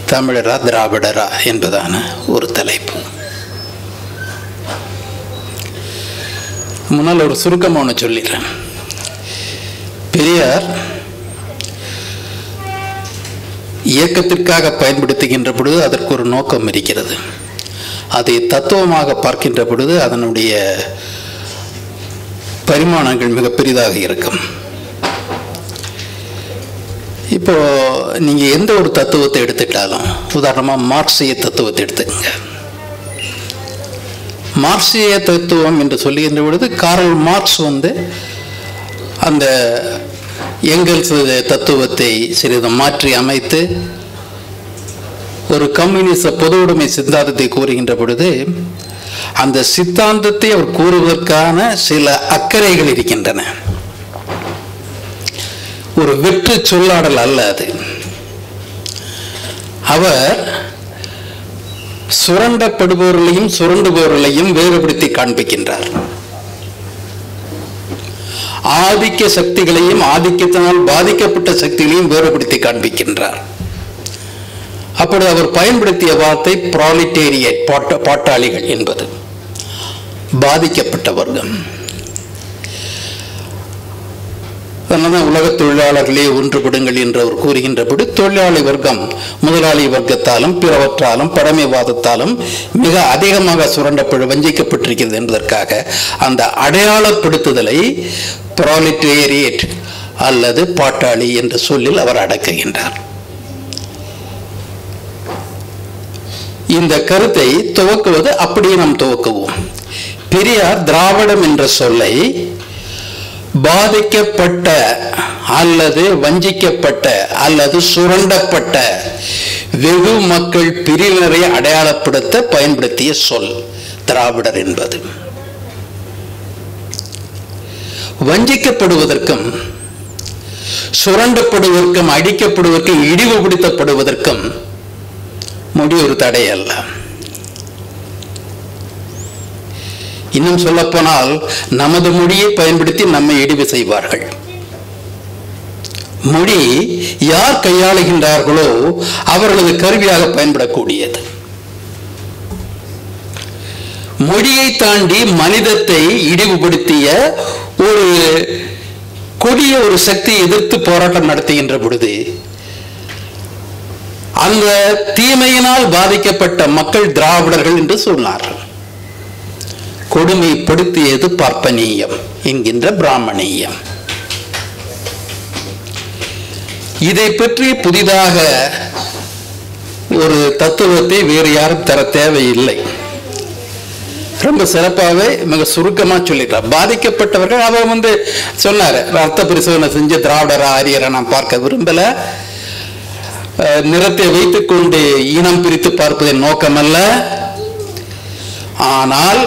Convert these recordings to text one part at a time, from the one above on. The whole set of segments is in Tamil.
தமிழரா திராவிடரா என்பதான ஒரு தலைப்பு முன்னால் ஒரு சுருக்கமாக ஒன்று சொல்லிடுறேன் பெரியார் இயக்கத்திற்காக பயன்படுத்துகின்ற பொழுது அதற்கு ஒரு நோக்கம் இருக்கிறது அதை தத்துவமாக பார்க்கின்ற பொழுது அதனுடைய பரிமாணங்கள் மிக பெரிதாக இருக்கும் இப்போ நீங்க எந்த ஒரு தத்துவத்தை எடுத்துட்டாலும் உதாரணமா மார்க்சிய தத்துவத்தை எடுத்துக்கங்க மார்க்சிய தத்துவம் என்று சொல்லுகின்ற பொழுது காரல் மார்க்ஸ் வந்து அந்த எங்கெல்ஸ் தத்துவத்தை சிறிது மாற்றி அமைத்து ஒரு கம்யூனிச பொது உடைமை சித்தாந்தத்தை கூறுகின்ற பொழுது அந்த சித்தாந்தத்தை அவர் கூறுவதற்கான சில அக்கறைகள் இருக்கின்றன ஒரு வெற்று சொல்லாடல் அல்ல அது அவர் சுரண்டப்படுபவர்களையும் சுரண்டுபவர்களையும் வேறுபடுத்தி காண்பிக்கின்றார் ஆதிக்க சக்திகளையும் ஆதிக்கத்தினால் பாதிக்கப்பட்ட சக்திகளையும் வேறுபடுத்தி காண்பிக்கின்றார் அப்பொழுது அவர் பயன்படுத்திய வார்த்தை ப்ராலிட்டேரியட் பாட்ட பாட்டாளிகள் என்பது பாதிக்கப்பட்ட வர்க்கம் அதனால உலக தொழிலாளர்களே ஒன்றுபடுங்கள் என்று அவர் கூறுகின்றபடி தொழிலாளி வர்க்கம் முதலாளி வர்க்கத்தாலும் பிறவற்றாலும் பழமைவாதத்தாலும் மிக அதிகமாக சுரண்டப்படு வஞ்சிக்கப்பட்டிருக்கிறது என்பதற்காக அந்த அடையாளப்படுத்துதலை ப்ராலிட்டேரியட் அல்லது பாட்டாளி என்ற சொல்லில் அவர் அடக்குகின்றார் இந்த கருத்தை துவக்குவது அப்படியே நாம் துவக்குவோம் பெரியார் திராவிடம் என்ற சொல்லை பாதிக்கப்பட்ட அல்லது வஞ்சிக்கப்பட்ட அல்லது சுரண்டப்பட்ட வெகு மக்கள் பிரிவினரை அடையாளப்படுத்த பயன்படுத்திய சொல் திராவிடர் என்பது வஞ்சிக்கப்படுவதற்கும் சுரண்டப்படுவதற்கும் அடிக்கப்படுவதற்கும் இழிவுபடுத்தப்படுவதற்கும் மொழி ஒரு தடை அல்ல இன்னும் சொல்லப்போனால் நமது மொழியை பயன்படுத்தி நம்மை இடிவு செய்வார்கள் மொழி யார் கையாளுகின்றார்களோ அவர்களது கருவியாக பயன்படக்கூடியது மொழியை தாண்டி மனிதத்தை இழிவுபடுத்திய ஒரு கொடிய ஒரு சக்தி எதிர்த்து போராட்டம் நடத்துகின்ற பொழுது அந்த தீமையினால் பாதிக்கப்பட்ட மக்கள் திராவிடர்கள் என்று சொன்னார்கள் கொடுமைப்படுத்தியது பார்ப்பனீயம் என்கின்ற பிராமணியம் இதை பற்றி புதிதாக ஒரு தத்துவத்தை வேறு யாரும் தர தேவையில்லை ரொம்ப சிறப்பாகவே மிக சுருக்கமாக சொல்லிட்டார் பாதிக்கப்பட்டவர்கள் அவர் வந்து சொன்னார் அர்த்த பரிசோதனை செஞ்ச திராவிடர ஆரியரை நான் பார்க்க விரும்பல நிறத்தை வைத்துக்கொண்டு இனம் பிரித்து பார்ப்பதன் நோக்கமல்ல ஆனால்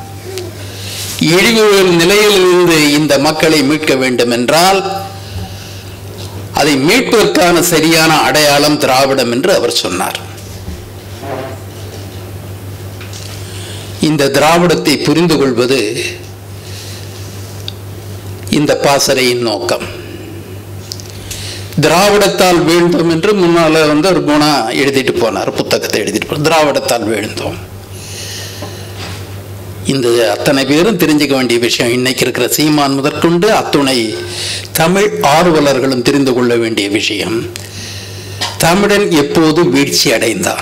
இழிவு நிலையிலிருந்து இந்த மக்களை மீட்க வேண்டும் என்றால் அதை மீட்பதற்கான சரியான அடையாளம் திராவிடம் என்று அவர் சொன்னார் இந்த திராவிடத்தை புரிந்து கொள்வது இந்த பாசறையின் நோக்கம் திராவிடத்தால் வீழ்ந்தோம் என்று முன்னால வந்து ஒரு குணா எழுதிட்டு போனார் புத்தகத்தை எழுதிட்டு போனார் திராவிடத்தால் வீழ்ந்தோம் இந்த அத்தனை பேரும் தெரிஞ்சுக்க வேண்டிய விஷயம் இன்னைக்கு இருக்கிற சீமான் முதற்கொண்டு அத்துணை தமிழ் ஆர்வலர்களும் தெரிந்து கொள்ள வேண்டிய விஷயம் தமிழன் எப்போது வீழ்ச்சி அடைந்தான்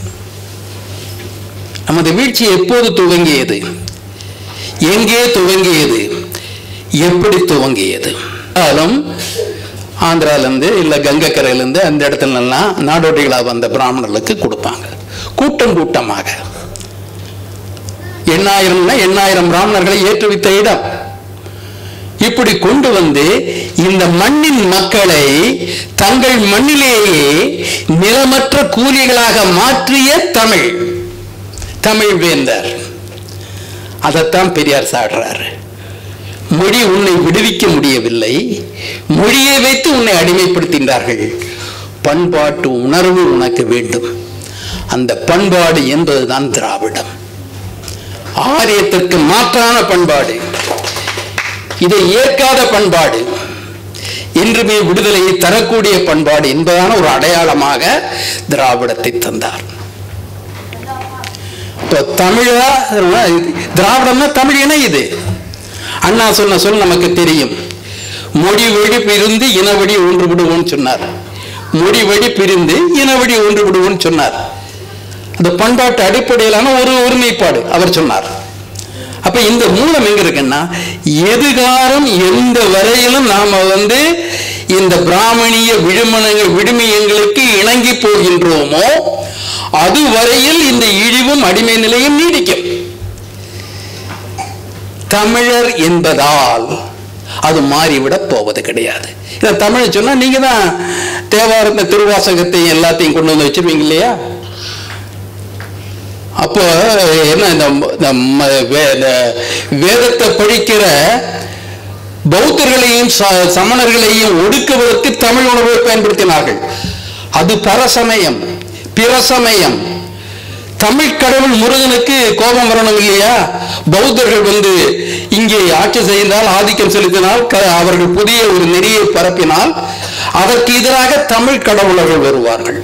நமது வீழ்ச்சி எப்போது துவங்கியது எங்கே துவங்கியது எப்படி துவங்கியது ஆனாலும் ஆந்திராலேருந்து இல்லை கங்கக்கரையிலேருந்து அந்த இடத்துலலாம் நாடோடிகளாக வந்த பிராமணர்களுக்கு கொடுப்பாங்க கூட்டம் கூட்டமாக எண்ணாயிரம்னா எண்ணாயிரம் பிராமணர்களை ஏற்றுவித்த இடம் இப்படி கொண்டு வந்து இந்த மண்ணின் மக்களை தங்கள் மண்ணிலேயே நிலமற்ற கூலிகளாக மாற்றிய தமிழ் தமிழ் வேந்தர் அதைத்தான் பெரியார் சாடுறாரு மொழி உன்னை விடுவிக்க முடியவில்லை மொழியை வைத்து உன்னை அடிமைப்படுத்தின்றார்கள் பண்பாட்டு உணர்வு உனக்கு வேண்டும் அந்த பண்பாடு என்பதுதான் திராவிடம் ஆரியத்திற்கு மாற்றான பண்பாடு இதை ஏற்காத பண்பாடு இன்றுமே விடுதலையை தரக்கூடிய பண்பாடு என்பதான ஒரு அடையாளமாக திராவிடத்தை தந்தார் இப்போ தமிழா திராவிடம்னா தமிழ் இணை இது அண்ணா சொன்ன சொல் நமக்கு தெரியும் மொழி வழி பிரிந்து இனவழி ஒன்று விடுவோம்னு சொன்னார் மொழி வழி பிரிந்து இனவழி ஒன்று விடுவோம்னு சொன்னார் அந்த பண்பாட்டு அடிப்படையிலான ஒரு ஒருமைப்பாடு அவர் சொன்னார் அப்ப இந்த மூலம் எங்க இருக்குன்னா எதுகாரம் எந்த வரையிலும் நாம வந்து இந்த பிராமணிய விழுமனங்கள் விடுமியங்களுக்கு இணங்கி போகின்றோமோ அது வரையில் இந்த இழிவும் அடிமை நிலையும் நீடிக்கும் தமிழர் என்பதால் அது மாறிவிடப் போவது கிடையாது இதை தமிழ் சொன்னா நீங்க தான் தேவாரத்த திருவாசகத்தையும் எல்லாத்தையும் கொண்டு வந்து வச்சிருவீங்க இல்லையா அப்போ என்ன இந்த இந்த ம- வே- இந்த வேதத்தை படிக்கிற பௌத்தர்களையும் ச- சமணர்களையும் ஒடுக்குவதற்கு தமிழ் உணர்வை பயன்படுத்தினார்கள் அது பரசமயம் பிரசமயம் தமிழ் கடவுள் முருகனுக்கு கோபம் வரணும் இல்லையா பௌத்தர்கள் வந்து இங்கே ஆட்சி செய்தால் ஆதிக்கம் செலுத்தினால் க- அவர்கள் புதிய ஒரு நெறியை பரப்பினால் அதற்கு எதிராக தமிழ் கடவுளர்கள் வருவார்கள்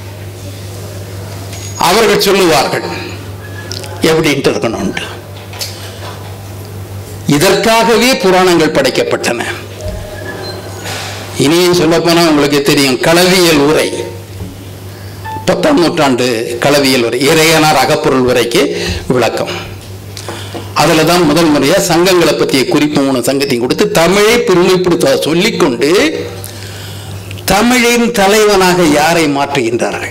அவர்கள் சொல்லுவார்கள் எப்படின்ட்டு இருக்கணும்ட்டு இதற்காகவே புராணங்கள் படைக்கப்பட்டன இனியும் சொல்லப்போனா உங்களுக்கு தெரியும் களவியல் உரை பத்தாம் நூற்றாண்டு களவியல் உரை இறையனார் அகப்பொருள் உரைக்கு விளக்கம் அதுல தான் முதல் முறையா சங்கங்களை பற்றிய குறிப்பு மூணு சங்கத்தையும் கொடுத்து தமிழை பெருமைப்படுத்த சொல்லிக்கொண்டு தமிழின் தலைவனாக யாரை மாற்றுகின்றார்கள்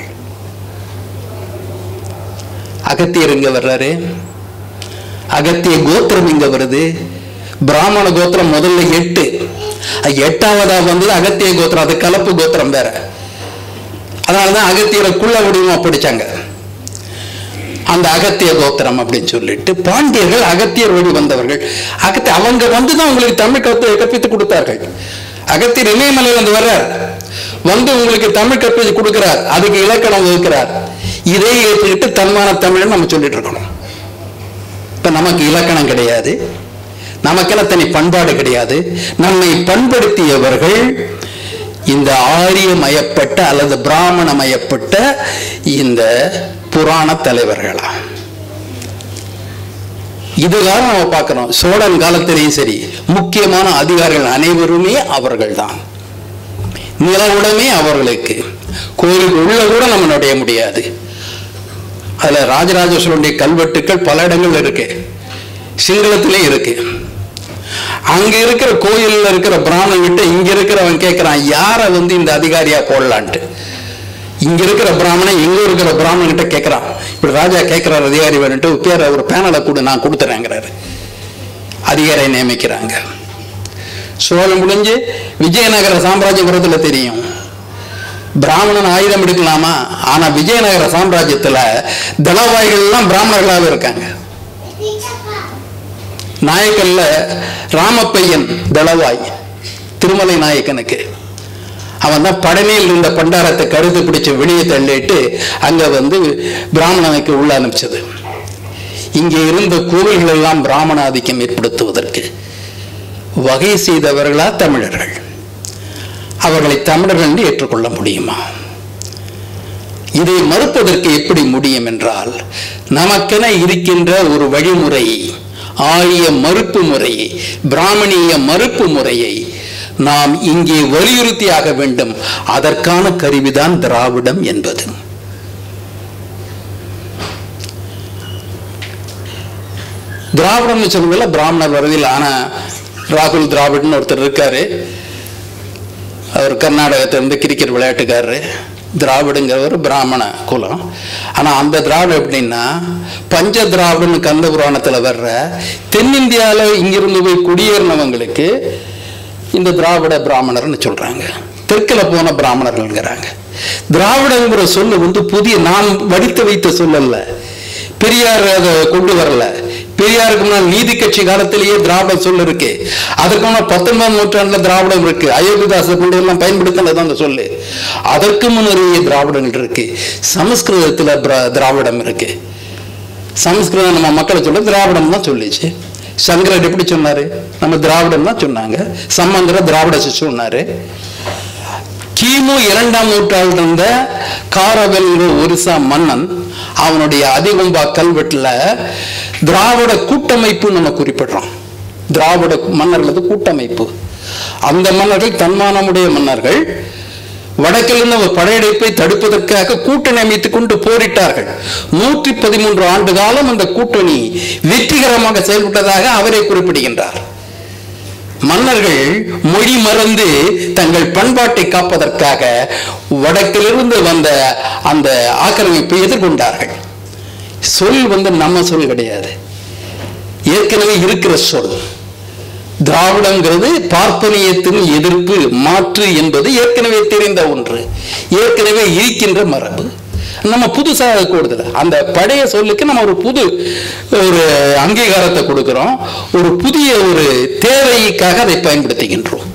அகத்தியர் இங்க வர்றாரு அகத்திய கோத்திரம் இங்க வருது பிராமண கோத்திரம் முதல்ல எட்டு அது எட்டாவதா வந்தது அகத்திய கோத்திரம் அது கலப்பு கோத்திரம் வேற அதனாலதான் அகத்தியரை குள்ள வடிவமா படிச்சாங்க அந்த அகத்திய கோத்திரம் அப்படின்னு சொல்லிட்டு பாண்டியர்கள் அகத்தியர் வழி வந்தவர்கள் அகத்திய அவங்க வந்து தான் உங்களுக்கு தமிழ் கற்று கற்பித்து கொடுத்தார்கள் அகத்தியர் இமயமலையில் வந்து வர்றார் வந்து உங்களுக்கு தமிழ் கற்பித்து கொடுக்கிறார் அதுக்கு இலக்கணம் வகுக்கிறார் இதை ஏற்றுக்கிட்டு தன்மான தமிழ் நம்ம சொல்லிட்டு இருக்கணும் இப்ப நமக்கு இலக்கணம் கிடையாது நமக்கெல்லாம் தனி பண்பாடு கிடையாது நம்மை பண்படுத்தியவர்கள் இந்த ஆரியமயப்பட்ட அல்லது பிராமணமயப்பட்ட இந்த புராண தலைவர்களா இதுதான் நம்ம பார்க்கிறோம் சோழன் காலத்திலேயும் சரி முக்கியமான அதிகாரிகள் அனைவருமே அவர்கள்தான் நிலவுடமே அவர்களுக்கு கோயிலுக்கு உள்ள கூட நம்ம நுழைய முடியாது அதுல ராஜராஜ சோழனுடைய கல்வெட்டுக்கள் பல இடங்கள் இருக்கு சிங்களத்திலே இருக்கு அங்க இருக்கிற கோயில்ல இருக்கிற பிராமணன் கிட்ட இங்க இருக்கிறவன் கேட்கிறான் யாரை வந்து இந்த அதிகாரியா போடலான்ட்டு இங்க இருக்கிற பிராமணன் எங்க இருக்கிற பிராமணன் கிட்ட கேட்கிறான் இப்படி ராஜா கேட்கிறார் அதிகாரி வேணுட்டு பேர் ஒரு பேனலை கொடு நான் கொடுத்துறேங்கிறாரு அதிகாரியை நியமிக்கிறாங்க சோழன் முடிஞ்சு விஜயநகர சாம்ராஜ்யபுரத்துல தெரியும் பிராமணன் ஆயுதம் எடுக்கலாமா ஆனா விஜயநகர சாம்ராஜ்யத்துல தளவாய்கள் எல்லாம் பிராமணர்களாக இருக்காங்க நாயக்கல்ல ராமப்பையன் தளவாய் திருமலை நாயக்கனுக்கு அவன் தான் படனியில் இருந்த பண்டாரத்தை கருத்து பிடிச்சு வெளியே தள்ளிட்டு அங்க வந்து பிராமணனுக்கு உள்ள அனுப்பிச்சது இங்கே இருந்த கோவில்கள் எல்லாம் பிராமண ஆதிக்கம் ஏற்படுத்துவதற்கு வகை செய்தவர்களா தமிழர்கள் அவர்களை தமிழர்கள் என்று ஏற்றுக்கொள்ள முடியுமா இதை மறுப்பதற்கு எப்படி முடியும் என்றால் நமக்கென இருக்கின்ற ஒரு வழிமுறை ஆரிய மறுப்பு முறையை பிராமணிய மறுப்பு முறையை நாம் இங்கே வலியுறுத்தியாக வேண்டும் அதற்கான கருவிதான் திராவிடம் என்பது திராவிடம்னு சொல்றதுல பிராமணர் வரதில் ஆனா ராகுல் திராவிட்னு ஒருத்தர் இருக்காரு அவர் கர்நாடகத்திலிருந்து கிரிக்கெட் விளையாட்டுக்காரரு திராவிடுங்கிறவர் பிராமண குலம் ஆனா அந்த திராவிடம் எப்படின்னா பஞ்ச திராவிடன்னு கந்த புராணத்துல வர்ற தென்னிந்தியால இங்கிருந்து போய் குடியேறினவங்களுக்கு இந்த திராவிட பிராமணர்னு சொல்றாங்க தெற்குல போன பிராமணர்கள்ங்கிறாங்க திராவிடங்கிற சொல்லு வந்து புதிய நான் வடித்து வைத்த சொல்லல்ல பெரியார் அதை கொண்டு வரல பெரியாருக்கு முன்னால் நீதி கட்சி காலத்திலேயே திராவிட சொல் இருக்கு அதுக்கு முன்னால் பத்தொன்பதாம் நூற்றாண்டுல திராவிடம் இருக்கு அயோத்திதாச கொண்டு எல்லாம் பயன்படுத்தினது அந்த சொல்லு அதற்கு முன்னரே திராவிடங்கள் இருக்கு சமஸ்கிருதத்துல பிர- திராவிடம் இருக்கு சமஸ்கிருதம் நம்ம மக்களை சொல்ல திராவிடம் தான் சொல்லிச்சு சங்கரர் எப்படி சொன்னாரு நம்ம திராவிடம் தான் சொன்னாங்க சம்பந்தர திராவிட சொன்னாரு கிமு இரண்டாம் நூற்றாண்டு இருந்த காரவல் ஒரிசா மன்னன் அவனுடைய அதிகம்பா கல்வெட்டுல திராவிட கூட்டமைப்பு நம்ம குறிப்பிடுறோம் திராவிட மன்னர்களது கூட்டமைப்பு அந்த மன்னர்கள் தன்மானமுடைய மன்னர்கள் வடக்கிலிருந்து ஒரு படையெடுப்பை தடுப்பதற்காக கூட்டணி அமைத்துக் கொண்டு போரிட்டார்கள் நூற்றி பதிமூன்று ஆண்டு காலம் அந்த கூட்டணி வெற்றிகரமாக செயல்பட்டதாக அவரே குறிப்பிடுகின்றார் மன்னர்கள் மொழி மறந்து தங்கள் பண்பாட்டை காப்பதற்காக வடக்கிலிருந்து வந்த அந்த ஆக்கிரமிப்பை எதிர்கொண்டார்கள் சொல் வந்து நம்ம சொல் கிடையாது ஏற்கனவே இருக்கிற சொல் திராவிடங்கிறது பார்ப்பனியத்தின் எதிர்ப்பு மாற்று என்பது ஏற்கனவே தெரிந்த ஒன்று ஏற்கனவே இருக்கின்ற மரபு நம்ம புதுசாக கூடுதல அந்த பழைய சொல்லுக்கு நம்ம ஒரு புது ஒரு அங்கீகாரத்தை கொடுக்கிறோம் ஒரு புதிய ஒரு தேவைக்காக அதை பயன்படுத்துகின்றோம்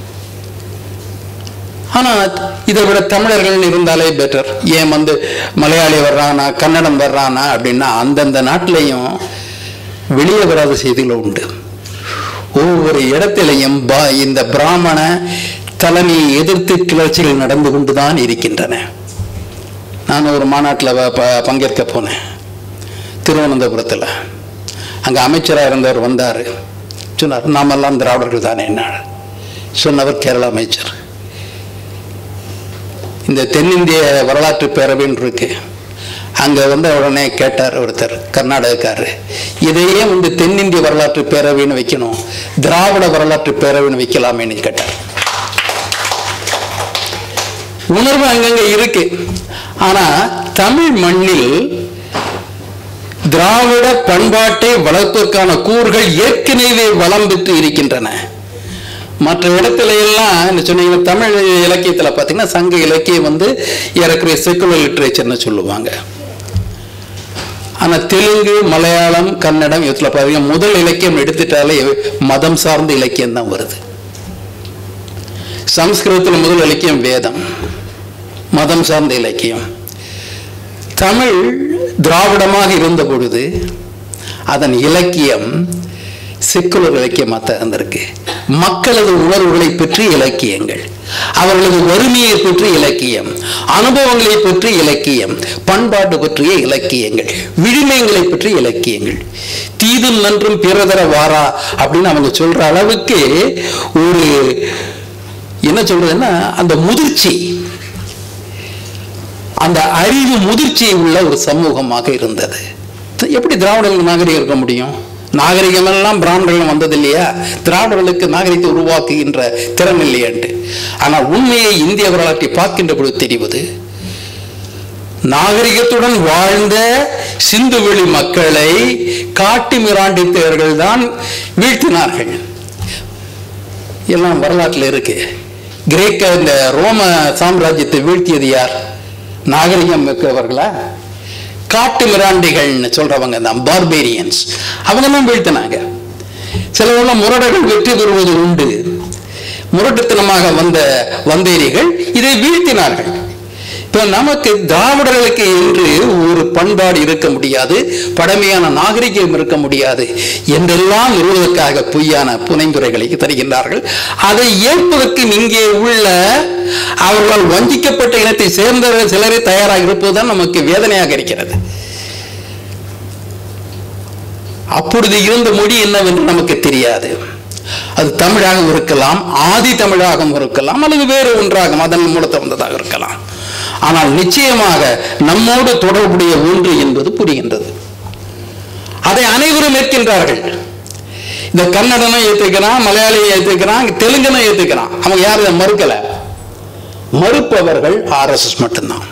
ஆனா இதை விட தமிழர்கள் இருந்தாலே பெட்டர் ஏன் வந்து மலையாளி வர்றானா கன்னடம் வர்றானா அப்படின்னா அந்தந்த நாட்டிலையும் வெளியே வராத செய்திகள் உண்டு ஒவ்வொரு இடத்திலையும் பா- இந்த பிராமண தலைமையை எதிர்த்து கிளர்ச்சிகள் நடந்து கொண்டுதான் இருக்கின்றன நான் ஒரு மாநாட்டில் பங்கேற்க போனேன் திருவனந்தபுரத்தில் அங்கே அமைச்சராக இருந்தவர் வந்தார் சொன்னார் நாமெல்லாம் திராவிடர்கள் தானே என்ன சொன்னவர் கேரள அமைச்சர் இந்த தென்னிந்திய வரலாற்று பேரவைன்னு இருக்கு அங்கே வந்து உடனே கேட்டார் ஒருத்தர் கர்நாடகக்காரர் இதையே வந்து தென்னிந்திய வரலாற்று பேரவைன்னு வைக்கணும் திராவிட வரலாற்று பேரவைன்னு வைக்கலாமேன்னு கேட்டார் உணர்வு அங்கங்க இருக்கு ஆனா தமிழ் மண்ணில் திராவிட பண்பாட்டை வளர்ப்பதற்கான கூறுகள் ஏற்கனவே வளம் பெற்று இருக்கின்றன மற்ற இடத்துல எல்லாம் என்ன சொன்னீங்க தமிழ் இலக்கியத்தில் பார்த்தீங்கன்னா சங்க இலக்கியம் வந்து ஏறக்குறைய செக்குலர் லிட்ரேச்சர்னு சொல்லுவாங்க ஆனால் தெலுங்கு மலையாளம் கன்னடம் இதில் பார்த்தீங்கன்னா முதல் இலக்கியம் எடுத்துட்டாலே மதம் சார்ந்த இலக்கியம் தான் வருது சம்ஸ்கிருதத்தில் முதல் இலக்கியம் வேதம் மதம் சார்ந்த இலக்கியம் தமிழ் திராவிடமாக இருந்த பொழுது அதன் இலக்கியம் செக்குலர் இலக்கியமாக தான் இருந்திருக்கு மக்களது உணர்வுகளை பற்றி இலக்கியங்கள் அவர்களது வறுமையை பற்றி இலக்கியம் அனுபவங்களை பற்றி இலக்கியம் பண்பாடு பற்றிய இலக்கியங்கள் விழுமியங்களை பற்றி இலக்கியங்கள் தீதும் நன்றும் பிறதர வாரா அப்படின்னு அவங்க சொல்ற அளவுக்கு ஒரு என்ன சொல்றதுன்னா அந்த முதிர்ச்சி அந்த அறிவு முதிர்ச்சி உள்ள ஒரு சமூகமாக இருந்தது எப்படி திராவிடர்கள் நாகரிகம் இருக்க முடியும் நாகரிகம் எல்லாம் பிராமணர்கள் வந்தது இல்லையா திராவிடர்களுக்கு நாகரிகத்தை உருவாக்குகின்ற திறன் இல்லையான்ட்டு ஆனால் உண்மையை இந்திய வரலாற்றை பார்க்கின்ற பொழுது தெரிவது நாகரிகத்துடன் வாழ்ந்த சிந்துவெளி மக்களை காட்டு மிராண்டித்தவர்கள் தான் வீழ்த்தினார்கள் எல்லாம் வரலாற்றில் இருக்கு கிரேக்க இந்த ரோம சாம்ராஜ்யத்தை வீழ்த்தியது யார் நாகரிகம் மிக்கவர்களா காட்டு மிராண்டிகள்னு சொல்றவங்க தான் பார்பேரியன்ஸ் அவங்க தான் வீழ்த்தினாங்க சிலவங்க முரடர்கள் வெற்றி பெறுவது உண்டு முரட்டுத்தனமாக வந்த வந்தேரிகள் இதை வீழ்த்தினார்கள் இப்ப நமக்கு திராவிடர்களுக்கு என்று ஒரு பண்பாடு இருக்க முடியாது பழமையான நாகரிகம் இருக்க முடியாது என்றெல்லாம் நிறுவதற்காக பொய்யான புனைந்துரைகளை தருகின்றார்கள் அதை ஏற்பதற்கு இங்கே உள்ள அவர்களால் வஞ்சிக்கப்பட்ட இனத்தை சேர்ந்தவர்கள் சிலரே தயாராக இருப்பதுதான் நமக்கு வேதனையாக இருக்கிறது அப்பொழுது இருந்த மொழி என்னவென்று நமக்கு தெரியாது அது தமிழாகவும் இருக்கலாம் ஆதி தமிழாகவும் இருக்கலாம் அல்லது வேறு ஒன்றாகவும் அதன் மூலத்தை வந்ததாக இருக்கலாம் ஆனால் நிச்சயமாக நம்மோடு தொடர்புடைய ஒன்று என்பது புரிகின்றது அதை அனைவரும் ஏற்கின்றார்கள் இந்த கன்னடனும் ஏத்துக்கிறான் மலையாளியை ஏத்துக்கிறான் தெலுங்கனும் ஏத்துக்கிறான் அவங்க யாரும் இதை மறுக்கல மறுப்பவர்கள் ஆர்எஸ்எஸ் மட்டும்தான்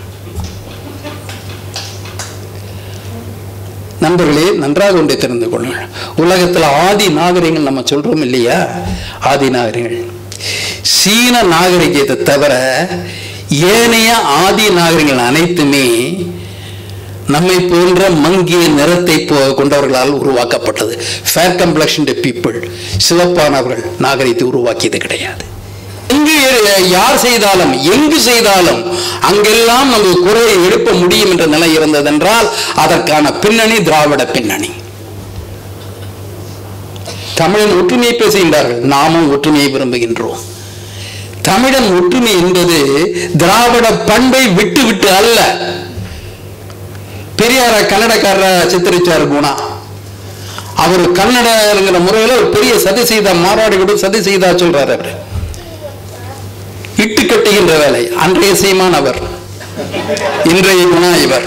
நண்பர்களே நன்றாக ஒன்றை தெரிந்து கொள்ளுங்கள் உலகத்தில் ஆதி நாகரிகங்கள் நம்ம சொல்றோம் இல்லையா ஆதி நாகரிகங்கள் சீன நாகரிகத்தை தவிர ஏனைய ஆதி நாகரிகங்கள் அனைத்துமே நம்மை போன்ற மங்கிய நிறத்தை போ- கொண்டவர்களால் உருவாக்கப்பட்டது ஃபேர் கம்ப்ளக்ஷன் பீப்புள் சிவப்பானவர்கள் நாகரிகத்தை உருவாக்கியது கிடையாது எங்கு எ- யார் செய்தாலும் எங்கு செய்தாலும் அங்கெல்லாம் நமக்கு குறையை எழுப்ப முடியும் என்ற நிலை இருந்ததென்றால் அதற்கான பின்னணி திராவிட பின்னணி தமிழன் ஒற்றுமையை பேசுகின்றார்கள் நாமும் ஒற்றுமையை விரும்புகின்றோம் தமிழன் ஒற்றுமை என்பது திராவிட பண்பை விட்டு விட்டு அல்ல பெரியார கன்னடக்காரர சித்தரிச்சார் குணா அவர் கன்னடங்கிற முறையில் ஒரு பெரிய சதி செய்த மாறாடி கூட சதி செய்தா சொல்றாரு அவர் இட்டு கட்டுகின்ற வேலை அன்றைய சீமான் அவர் இன்றைய குணா இவர்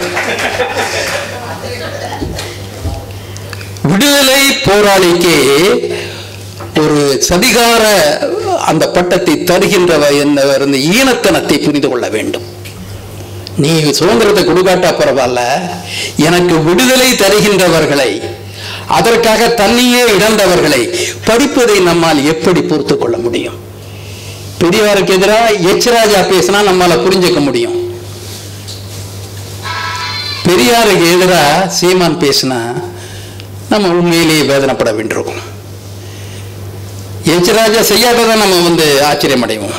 விடுதலை போராளிக்கு ஒரு சதிகார அந்த பட்டத்தை தருகின்றவ என்னவர் இந்த ஈனத்தனத்தை புரிந்து கொள்ள வேண்டும் நீ சுதந்திரத்தை கொடுக்காட்டா பரவாயில்ல எனக்கு விடுதலை தருகின்றவர்களை அதற்காக தன்னையே இழந்தவர்களை படிப்பதை நம்மால் எப்படி பொறுத்து கொள்ள முடியும் பெரியவருக்கு எதிராக எச்ராஜா பேசினா நம்மால புரிஞ்சுக்க முடியும் பெரியாருக்கு எதிராக சீமான் பேசினா நம்ம உண்மையிலேயே வேதனைப்பட வேண்டியிருக்கும் எச்ராஜா செய்யாததை நம்ம வந்து ஆச்சரியம் அடைவோம்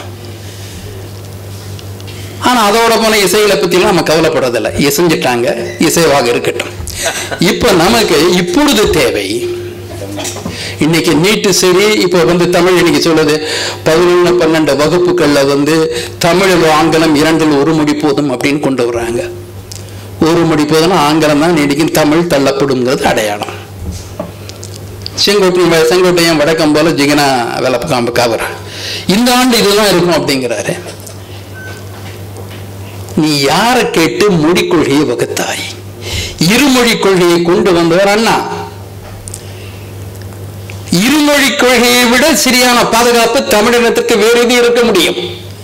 ஆனா அதோட போன இசைகளை பத்திலாம் நம்ம கவலைப்படுறதில்லை இசைஞ்சிட்டாங்க இசைவாக இருக்கட்டும் இப்ப நமக்கு இப்பொழுது தேவை இன்னைக்கு நீட்டு சரி இப்போ வந்து தமிழ் இன்னைக்கு சொல்லுது பதினொன்று பன்னெண்டு வகுப்புகள்ல வந்து தமிழில் ஆங்கிலம் இரண்டில் ஒரு மொழி போதும் அப்படின்னு கொண்டு வர்றாங்க ஒரு மொழி போதும்னா ஆங்கிலம் தான் இன்னைக்கு தமிழ் தள்ளப்படுங்கிறது அடையாளம் செங்கோட்டை செங்கோட்டையன் வடக்கம் போல ஜிகனா வெள்ளக்காம்பு காவரா இந்த ஆண்டு இதெல்லாம் இருக்கும் அப்படிங்கிறாரு நீ யாரை கேட்டு மொழி கொள்கையை வகுத்தாய் இருமொழி கொள்கையை கொண்டு வந்தவர் அண்ணா இருமொழி கொள்கையை விட சரியான பாதுகாப்பு தமிழினத்துக்கு வேறு எது இருக்க முடியும்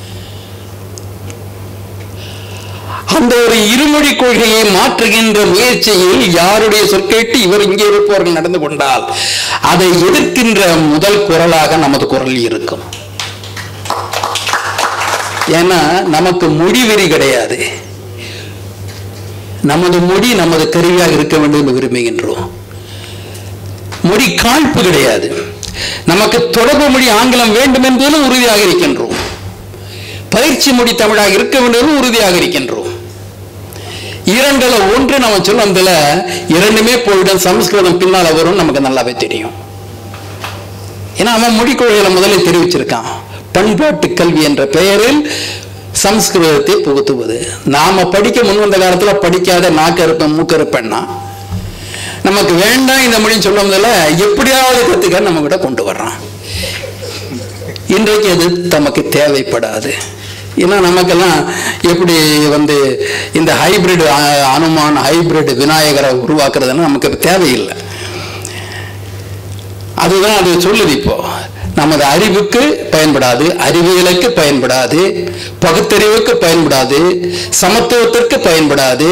அந்த ஒரு இருமொழி கொள்கையை மாற்றுகின்ற முயற்சியில் யாருடைய சொற்கேட்டு இவர் இங்கே இருப்பவர்கள் நடந்து கொண்டால் அதை எதிர்க்கின்ற முதல் குரலாக நமது குரல் இருக்கும் ஏன்னா நமக்கு மொழி வெறி கிடையாது நமது மொழி நமது கருவியாக இருக்க வேண்டும் என்று விரும்புகின்றோம் மொழி காழ்ப்பு கிடையாது நமக்கு தொடர்பு மொழி ஆங்கிலம் வேண்டும் என்பதிலும் உறுதியாக இருக்கின்றோம் பயிற்சி மொழி தமிழாக இருக்க வேண்டும் உறுதியாக இருக்கின்றோம் இரண்டுல ஒன்று நம்ம சொன்னதுல இரண்டுமே போயிடும் சமஸ்கிருதம் பின்னால வரும் நமக்கு நல்லாவே தெரியும் ஏன்னா அவன் மொழி கொள்கைகளை முதலில் தெரிவிச்சிருக்கான் பண்பாட்டு கல்வி என்ற பெயரில் சம்ஸ்கிருதத்தை புகுத்துவது நாம படிக்க முன் வந்த காலத்துல படிக்காத நாக்க இருப்பேன் மூக்க இருப்பேன்னா நமக்கு வேண்டாம் இந்த மொழி சொல்லுவதில் எப்படியாவது கத்துக்க நம்ம கிட்ட கொண்டு வர்றான் இன்றைக்கு அது நமக்கு தேவைப்படாது ஏன்னா நமக்கெல்லாம் எப்படி வந்து இந்த ஹைபிரிட் அனுமான் ஹைபிரிட் விநாயகரை உருவாக்குறதுன்னு நமக்கு தேவையில்லை அதுதான் அது சொல்லுது இப்போ நமது அறிவுக்கு பயன்படாது அறிவியலுக்கு பயன்படாது பகுத்தறிவுக்கு பயன்படாது சமத்துவத்திற்கு பயன்படாது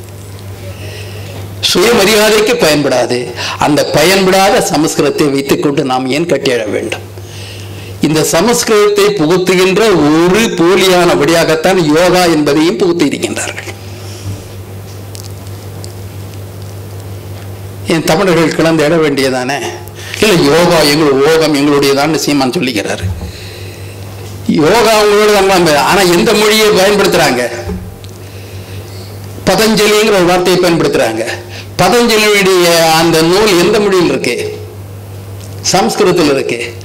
சுயமரியாதைக்கு பயன்படாது அந்த பயன்படாத சமஸ்கிருதத்தை வைத்துக்கொண்டு நாம் ஏன் கட்டியழ வேண்டும் இந்த சமஸ்கிருதத்தை புகுத்துகின்ற ஒரு போலியான வழியாகத்தான் யோகா என்பதையும் புகுத்தி இருக்கின்றார்கள் என் தமிழர்கள் கிளந்து இட வேண்டியதானே இல்லை யோகா எங்கள் ஓகம் எங்களுடையதான் சீமான் சொல்லிக்கிறாரு யோகா அவங்களோட தான் ஆனா எந்த மொழியை பயன்படுத்துறாங்க பதஞ்சலிங்கிற ஒரு வார்த்தையை பயன்படுத்துறாங்க பதஞ்சலியுடைய அந்த நூல் எந்த மொழியில் இருக்கு சம்ஸ்கிருதத்தில் இருக்கு